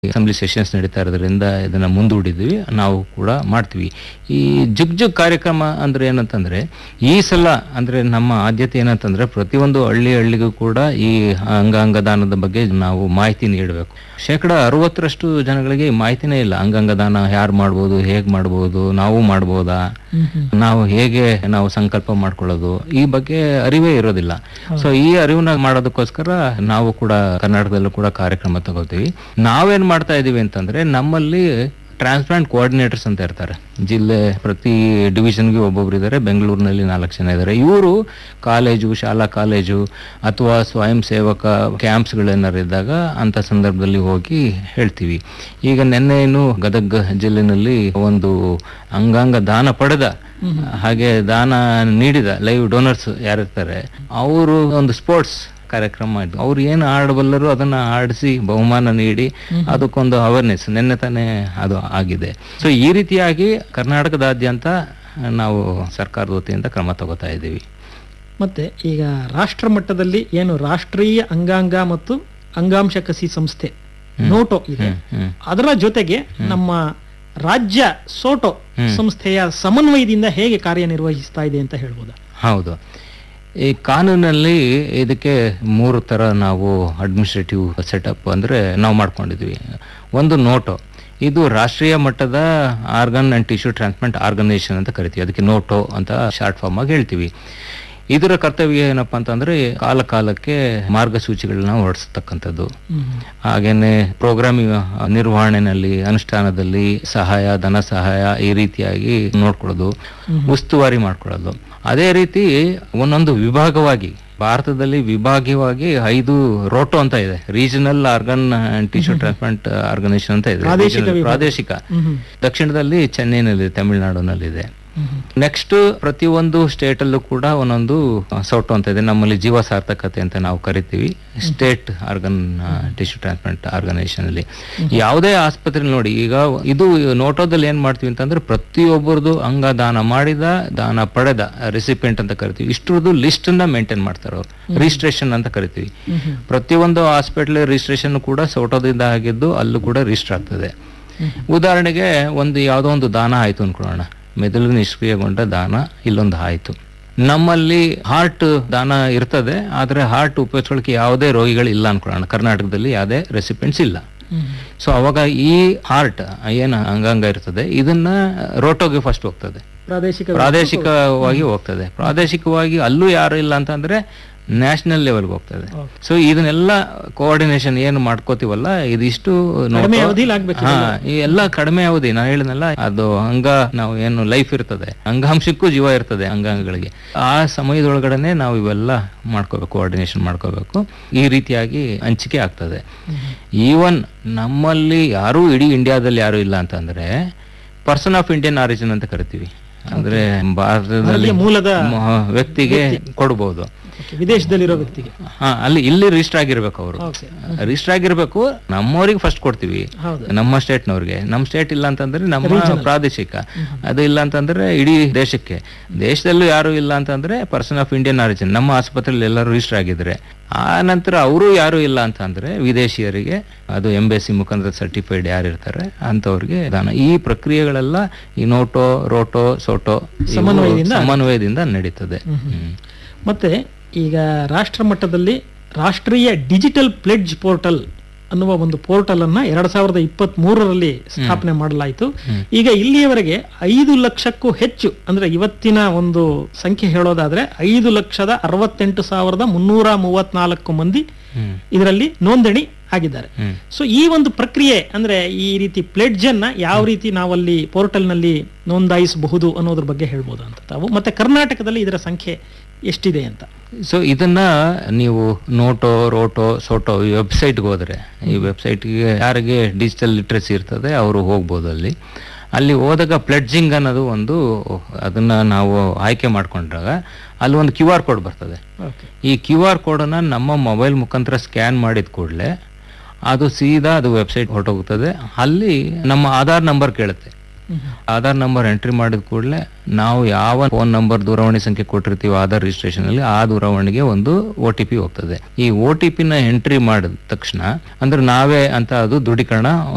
Assembly sessions ನಡೀತಾ ಇರೋದ್ರಿಂದ ಇದನ್ನ ಮುಂದೂಡಿದ್ವಿ ನಾವು ಕೂಡ ಮಾಡ್ತೀವಿ ಈ ಜುಗ್ ಜುಗ್ ಕಾರ್ಯಕ್ರಮ ಅಂದ್ರೆ ಏನಂತಂದ್ರೆ ಈ ಸಲ ಅಂದ್ರೆ ನಮ್ಮ ಆದ್ಯತೆ ಏನಂತಂದ್ರೆ ಪ್ರತಿಯೊಂದು ಹಳ್ಳಿ ಹಳ್ಳಿಗೂ ಕೂಡ ಈ ಅಂಗಾಂಗ ದಾನದ ಬಗ್ಗೆ ನಾವು ಮಾಹಿತಿ ನೀಡಬೇಕು ಶೇಕಡ ಅರವತ್ತರಷ್ಟು ಜನಗಳಿಗೆ ಈ ಮಾಹಿತಿನೇ ಇಲ್ಲ ಅಂಗಾಂಗ ದಾನ ಯಾರು ಮಾಡ್ಬೋದು ಹೇಗ್ ಮಾಡ್ಬೋದು ನಾವು ಮಾಡ್ಬೋದಾ ನಾವು ಹೇಗೆ ನಾವು ಸಂಕಲ್ಪ ಮಾಡ್ಕೊಳ್ಳೋದು ಈ ಬಗ್ಗೆ ಅರಿವೇ ಇರೋದಿಲ್ಲ ಸೊ ಈ ಅರಿವನ್ನ ಮಾಡೋದಕ್ಕೋಸ್ಕರ ನಾವು ಕೂಡ ಕರ್ನಾಟಕದಲ್ಲೂ ಕೂಡ ಕಾರ್ಯಕ್ರಮ ತಗೋತೀವಿ ನಾವೇನ್ ಮಾಡ್ತಾ ಇದೀವಿ ಅಂತಂದ್ರೆ ನಮ್ಮಲ್ಲಿ ಟ್ರಾನ್ಸ್ಪ್ಲಾಂಟ್ ಕೋಆರ್ಡಿನೇಟರ್ಸ್ ಅಂತ ಇರ್ತಾರೆ ಜಿಲ್ಲೆ ಪ್ರತಿ ಡಿವಿಷನ್ಗೆ ಒಬ್ಬೊಬ್ರು ಇದ್ದಾರೆ ಬೆಂಗಳೂರಿನಲ್ಲಿ ನಾಲ್ಕು ಜನ ಇದ್ದಾರೆ ಇವರು ಕಾಲೇಜು ಶಾಲಾ ಕಾಲೇಜು ಅಥವಾ ಸ್ವಯಂ ಸೇವಕ ಕ್ಯಾಂಪ್ಸ್ಗಳೇನಾರು ಇದ್ದಾಗ ಅಂತ ಸಂದರ್ಭದಲ್ಲಿ ಹೋಗಿ ಹೇಳ್ತೀವಿ ಈಗ ನಿನ್ನೆನು ಗದಗ ಜಿಲ್ಲೆನಲ್ಲಿ ಒಂದು ಅಂಗಾಂಗ ದಾನ ಪಡೆದ ಹಾಗೆ ದಾನ ನೀಡಿದ ಲೈವ್ ಡೋನರ್ಸ್ ಯಾರಿರ್ತಾರೆ ಅವರು ಒಂದು ಸ್ಪೋರ್ಟ್ಸ್ ಕಾರ್ಯಕ್ರಮ ಮಾಡಿದ್ರು ಅವ್ರು ಏನು ಆಡಬಲ್ಲರು ಅದನ್ನ ಆಡಿಸಿ ಬಹುಮಾನ ನೀಡಿ ಅದಕ್ಕೊಂದು ಅವೇರ್ನೆಸ್ ನಿನ್ನೆ ತಾನೇ ಅದು ಆಗಿದೆ ಸೊ ಈ ರೀತಿಯಾಗಿ ಕರ್ನಾಟಕದಾದ್ಯಂತ ನಾವು ಸರ್ಕಾರದ ವತಿಯಿಂದ ಕ್ರಮ ತಗೋತಾ ಇದ್ದೀವಿ ಮತ್ತೆ ಈಗ ರಾಷ್ಟ್ರ ಮಟ್ಟದಲ್ಲಿ ಏನು ರಾಷ್ಟ್ರೀಯ ಅಂಗಾಂಗ ಮತ್ತು ಅಂಗಾಂಶ ಕಸಿ ಸಂಸ್ಥೆ ನೋಟೋ ಇದೆ ಹ್ಮ್ ಅದರ ಜೊತೆಗೆ ನಮ್ಮ ರಾಜ್ಯ ಸೋಟೋ ಸಂಸ್ಥೆಯ ಸಮನ್ವಯದಿಂದ ಹೇಗೆ ಕಾರ್ಯನಿರ್ವಹಿಸ್ತಾ ಇದೆ ಅಂತ ಹೇಳ್ಬೋದಾ ಹೌದು ಈ ಕಾನೂನಲ್ಲಿ ಇದಕ್ಕೆ ಮೂರು ತರ ನಾವು ಅಡ್ಮಿನಿಸ್ಟ್ರೇಟಿವ್ ಸೆಟಪ್ ಅಂದ್ರೆ ನಾವು ಮಾಡ್ಕೊಂಡಿದ್ವಿ ಒಂದು ನೋಟೋ ಇದು ರಾಷ್ಟ್ರೀಯ ಮಟ್ಟದ organ and tissue transplant organisation ಅಂತ ಕರಿತೀವಿ ಅದಕ್ಕೆ ನೋಟೋ ಅಂತ ಶಾರ್ಟ್ ಫಾರ್ಮ್ ಆಗಿ ಹೇಳ್ತೀವಿ ಇದರ ಕರ್ತವ್ಯ ಏನಪ್ಪಾ ಅಂತಂದ್ರೆ ಕಾಲ ಕಾಲಕ್ಕೆ ಮಾರ್ಗಸೂಚಿಗಳನ್ನ ಹೊರಡಿಸ್ತಕ್ಕಂಥದ್ದು ಹಾಗೇನೆ ಪ್ರೋಗ್ರಾಮ್ ನಿರ್ವಹಣೆನಲ್ಲಿ ಅನುಷ್ಠಾನದಲ್ಲಿ ಸಹಾಯ ಧನ ಸಹಾಯ ಈ ರೀತಿಯಾಗಿ ನೋಡ್ಕೊಳ್ಳೋದು ಉಸ್ತುವಾರಿ ಮಾಡ್ಕೊಳ್ಳೋದು ಅದೇ ರೀತಿ ಒಂದೊಂದು ವಿಭಾಗವಾಗಿ ಭಾರತದಲ್ಲಿ ವಿಭಾಗೀಯವಾಗಿ ಐದು ರೋಟೋ ಅಂತ ಇದೆ regional organ and tissue transplant organisation ಅಂತ ಇದೆ ಪ್ರಾದೇಶಿಕ Regional- ವಿಭಾಗ. ಪ್ರಾದೇಶಿಕ ಹ್ಮ್ ದಕ್ಷಿಣದಲ್ಲಿ ಚೆನ್ನೈನಲ್ಲಿ ತಮಿಳುನಾಡಿನಲ್ಲಿದೆ ನೆಕ್ಸ್ಟ್ ಪ್ರತಿಯೊಂದು ಸ್ಟೇಟ್ ಅಲ್ಲೂ ಕೂಡ ಒಂದೊಂದು ಸೌಟು ಅಂತ ಇದೆ ನಮ್ಮಲ್ಲಿ ಜೀವ ಸಾರ್ಥಕತೆ ಅಂತ ನಾವು ಕರಿತೀವಿ state organ tissue transplant organisation ಅಲ್ಲಿ ಯಾವುದೇ ಆಸ್ಪತ್ರೆ ನೋಡಿ ಈಗ ಇದು ನೋಟೋದಲ್ಲಿ ಏನ್ ಮಾಡ್ತೀವಿ ಅಂತಂದ್ರೆ ಪ್ರತಿಯೊಬ್ಬರದು ಅಂಗ ದಾನ ಮಾಡಿದ ದಾನ ಪಡೆದ ರೆಸಿಪಿಯಂಟ್ ಅಂತ ಕರಿತೀವಿ ಇಷ್ಟರದ್ದು ಲಿಸ್ಟ್ ನ ಮೇಂಟೈನ್ ಮಾಡ್ತಾರೆ ಅವ್ರು ರಿಜಿಸ್ಟ್ರೇಷನ್ ಅಂತ ಕರಿತೀವಿ ಪ್ರತಿಯೊಂದು ಹಾಸ್ಪಿಟಲ್ ರಿಜಿಸ್ಟ್ರೇಷನ್ ಕೂಡ ಸೌಟೋದಿಂದ ಆಗಿದ್ದು ಅಲ್ಲೂ ಕೂಡ ರಿಜಿಸ್ಟರ್ ಆಗ್ತದೆ ಉದಾಹರಣೆಗೆ ಒಂದು ಯಾವುದೋ ಒಂದು ದಾನ ಆಯ್ತು ಅನ್ಕೊಳ್ಳೋಣ ಮೆದುಳು ನಿಷ್ಕ್ರಿಯಗೊಂಡ ದಾನ ಇಲ್ಲೊಂದು ಆಯ್ತು ನಮ್ಮಲ್ಲಿ ಹಾರ್ಟ್ ದಾನ ಇರ್ತದೆ ಆದ್ರೆ ಹಾರ್ಟ್ ಉಪಯೋಗಿಸ್ಕೊಳ್ಳಿಕ್ಕೆ ಯಾವುದೇ ರೋಗಿಗಳು ಇಲ್ಲ ಅನ್ಕೊಳ್ಳೋಣ ಕರ್ನಾಟಕದಲ್ಲಿ ಯಾವುದೇ ರೆಸಿಪೆಂಟ್ಸ್ ಇಲ್ಲ ಸೊ ಅವಾಗ ಈ ಹಾರ್ಟ್ ಏನು ಅಂಗಾಂಗ ಇರ್ತದೆ ಇದನ್ನ ರೋಟೋಗೆ ಫಸ್ಟ್ ಹೋಗ್ತದೆ ಪ್ರಾದೇಶಿಕ ಪ್ರಾದೇಶಿಕವಾಗಿ ಹೋಗ್ತದೆ ಪ್ರಾದೇಶಿಕವಾಗಿ ಅಲ್ಲೂ ಯಾರು ಇಲ್ಲ ಅಂತಂದ್ರೆ ನ್ಯಾಷನಲ್ ಲೆವೆಲ್ಗೆ ಹೋಗ್ತದೆ ಸೊ ಇದನ್ನೆಲ್ಲ ಕೋಆರ್ಡಿನೇಷನ್ ಏನು ಮಾಡ್ಕೋತೀವಲ್ಲ ಇದಿಷ್ಟು ಕಡಿಮೆ ನೋಡ್ಕೊ- ಅವಧಿಲಿ ಆಗ್ಬೇಕು ಹಾ ಈ ಎಲ್ಲ ಕಡಿಮೆ ಅವಧಿ ನಾನು ಹೇಳಿದ್ನಲ್ಲ ಅದು ಅಂಗ ನಾವು ಏನು ಲೈಫ್ ಇರ್ತದೆ ಅಂಗಾಂಶಕ್ಕೂ ಜೀವ ಇರ್ತದೆ ಅಂಗಾಂಗಗಳಿಗೆ ಆ ಸಮಯದೊಳಗಡೆನೆ ನಾವು ಇವೆಲ್ಲ ಮಾಡ್ಕೋಬೇಕು ಕೋಆರ್ಡಿನೇಷನ್ ಮಾಡ್ಕೋಬೇಕು ಈ ರೀತಿಯಾಗಿ ಹಂಚಿಕೆ ಆಗ್ತದೆ ಈವನ್ ನಮ್ಮಲ್ಲಿ ಯಾರೂ ಇಡೀ ಇಂಡಿಯಾದಲ್ಲಿ ಯಾರು ಇಲ್ಲ ಅಂತಂದ್ರೆ ಪರ್ಸನ್ ಆಫ್ ಇಂಡಿಯನ್ ಆರಿಜಿನ್ ಅಂತ ಕರಿತೀವಿ ಅಂದ್ರೆ ಭಾರತದಲ್ಲಿ ಭಾರತೀಯ ಮೂಲದ ಮ- ವ್ಯಕ್ತಿಗೆ ಕೊಡ್ಬೋದು Okay, ವಿದೇಶದಲ್ಲಿರೋ ವ್ಯಕ್ತಿಗೆ ಹಾ ಅಲ್ಲಿ ಇಲ್ಲಿ ರಿಜಿಸ್ಟರ್ ಆಗಿರ್ಬೇಕು ಅವರು ಓಕೆ ರಿಜಿಸ್ಟರ್ ಆಗಿರ್ಬೇಕು ನಮ್ಮವ್ರಿಗೆ ಫಸ್ಟ್ ಕೊಡ್ತೀವಿ ಹೌದು ನಮ್ಮ ಸ್ಟೇಟ್ನವ್ರಿಗೆ ನಮ್ಮ ಸ್ಟೇಟ್ ಇಲ್ಲ ಅಂತಂದ್ರೆ ನಮ್ಮ ಪ್ರಾದೇಶಿಕ ಅದು ಇಲ್ಲ ಅಂತಂದ್ರೆ ಇಡೀ ದೇಶಕ್ಕೆ ದೇಶದಲ್ಲೂ ಯಾರು ಇಲ್ಲ ಅಂತಂದ್ರೆ ಪರ್ಸನ್ ಆಫ್ ಇಂಡಿಯನ್ ಆರಿಜಿನ್ ನಮ್ಮ ಆಸ್ಪತ್ರೆಯಲ್ಲಿ ಎಲ್ಲರೂ ರಿಜಿಸ್ಟರ್ ಆಗಿದ್ರೆ ಆ ನಂತರ ಅವರು ಯಾರು ಇಲ್ಲ ಅಂತಂದ್ರೆ ವಿದೇಶಿಯರಿಗೆ ಅದು ಎಂಬೆಸಿ ಮುಖಾಂತರ ಸರ್ಟಿಫೈಡ್ ಯಾರು ಇರ್ತಾರೆ ಅಂತವ್ರಿಗೆ ದಾನ ಈ ಪ್ರಕ್ರಿಯೆಗಳೆಲ್ಲ ಈ ನೋಟೋ ರೋಟೋ ಸೋಟೋ ಇವು ಸಮನ್ವಯದಿಂದ ಸಮನ್ವಯದಿಂದ ನಡೀತದೆ ಹ್ಮ್. ಮತ್ತೆ ಈಗ ರಾಷ್ಟ್ರ ಮಟ್ಟದಲ್ಲಿ ರಾಷ್ಟ್ರೀಯ ಡಿಜಿಟಲ್ ಪ್ಲೆಡ್ಜ್ ಪೋರ್ಟಲ್ ಅನ್ನುವ ಒಂದು ಪೋರ್ಟಲ್ ಅನ್ನ ಎರಡ್ ಸಾವಿರದ ಇಪ್ಪತ್ತ್ ಮೂರರಲ್ಲಿ ಸ್ಥಾಪನೆ ಮಾಡಲಾಯಿತು ಈಗ ಇಲ್ಲಿಯವರೆಗೆ ಐದು ಲಕ್ಷಕ್ಕೂ ಹೆಚ್ಚು ಅಂದ್ರೆ ಇವತ್ತಿನ ಒಂದು ಸಂಖ್ಯೆ ಹೇಳೋದಾದ್ರೆ ಐದು ಲಕ್ಷದ ಅರವತ್ತೆಂಟು ಸಾವಿರದ ಮುನ್ನೂರ ಮೂವತ್ನಾಲ್ಕು ಮಂದಿ ಹ್ಮ್. ಇದರಲ್ಲಿ ನೋಂದಣಿ ಆಗಿದ್ದಾರೆ ಹ್ಮ್. ಸೊ ಈ ಒಂದು ಪ್ರಕ್ರಿಯೆ ಅಂದ್ರೆ ಈ ರೀತಿ ಪ್ಲೆಡ್ಜ್ ಅನ್ನ ಯಾವ ರೀತಿ ನಾವಲ್ಲಿ ಪೋರ್ಟಲ್ ನಲ್ಲಿ ನೋಂದಾಯಿಸಬಹುದು ಅನ್ನೋದ್ರ ಬಗ್ಗೆ ಹೇಳ್ಬೋದು ಅಂತ ತಾವು ಮತ್ತೆ ಕರ್ನಾಟಕದಲ್ಲಿ ಇದರ ಸಂಖ್ಯೆ ಎಷ್ಟಿದೆ ಅಂತ ಸೊ ಇದನ್ನ ನೀವು ನೋಟೋ ರೋಟೋ ಸೋಟೋ ಈ ವೆಬ್ಸೈಟ್ಗೆ ಹೋದ್ರೆ ಈ ವೆಬ್ಸೈಟ್ಗೆ ಯಾರಿಗೆ ಡಿಜಿಟಲ್ ಲಿಟ್ರಸಿ ಇರ್ತದೆ ಅವರು ಹೋಗ್ಬೋದು ಅಲ್ಲಿ ಅಲ್ಲಿ ಹೋದಾಗ ಪ್ಲೆಡ್ಜಿಂಗ್ ಅನ್ನೋದು ಒಂದು ಅದನ್ನ ನಾವು ಆಯ್ಕೆ ಮಾಡ್ಕೊಂಡಾಗ ಅಲ್ಲಿ ಒಂದು ಕ್ಯೂ ಆರ್ ಕೋಡ್ ಬರ್ತದೆ ಓಕೆ ಈ ಕ್ಯೂ ಆರ್ ಕೋಡನ್ನ ನಮ್ಮ ಮೊಬೈಲ್ ಮುಖಾಂತರ ಸ್ಕ್ಯಾನ್ ಮಾಡಿದ ಕೂಡಲೇ ಅದು ಸೀದಾ ಅದು ವೆಬ್ಸೈಟ್ ಹೊರಟೋಗ್ತದೆ ಅಲ್ಲಿ ನಮ್ಮ ಆಧಾರ್ ನಂಬರ್ ಕೇಳುತ್ತೆ ಆಧಾರ್ ನಂಬರ್ ಎಂಟ್ರಿ ಮಾಡಿದ ಕೂಡಲೇ ನಾವು ಯಾವ ಫೋನ್ ನಂಬರ್ ದೂರವಾಣಿ ಸಂಖ್ಯೆ ಕೊಟ್ಟಿರ್ತೀವಿ ಆಧಾರ್ ರಿಜಿಸ್ಟ್ರೇಷನ್ ಅಲ್ಲಿ ಆ ದೂರವಾಣಿಗೆ ಒಂದು ಒ ಟಿ ಪಿ ಹೋಗ್ತದೆ ಈ ಒ ಟಿ ಪಿನ ಎಂಟ್ರಿ ಮಾಡಿದ ತಕ್ಷಣ ಅಂದ್ರೆ ನಾವೇ ಅಂತ ಅದು ದೃಢೀಕರಣ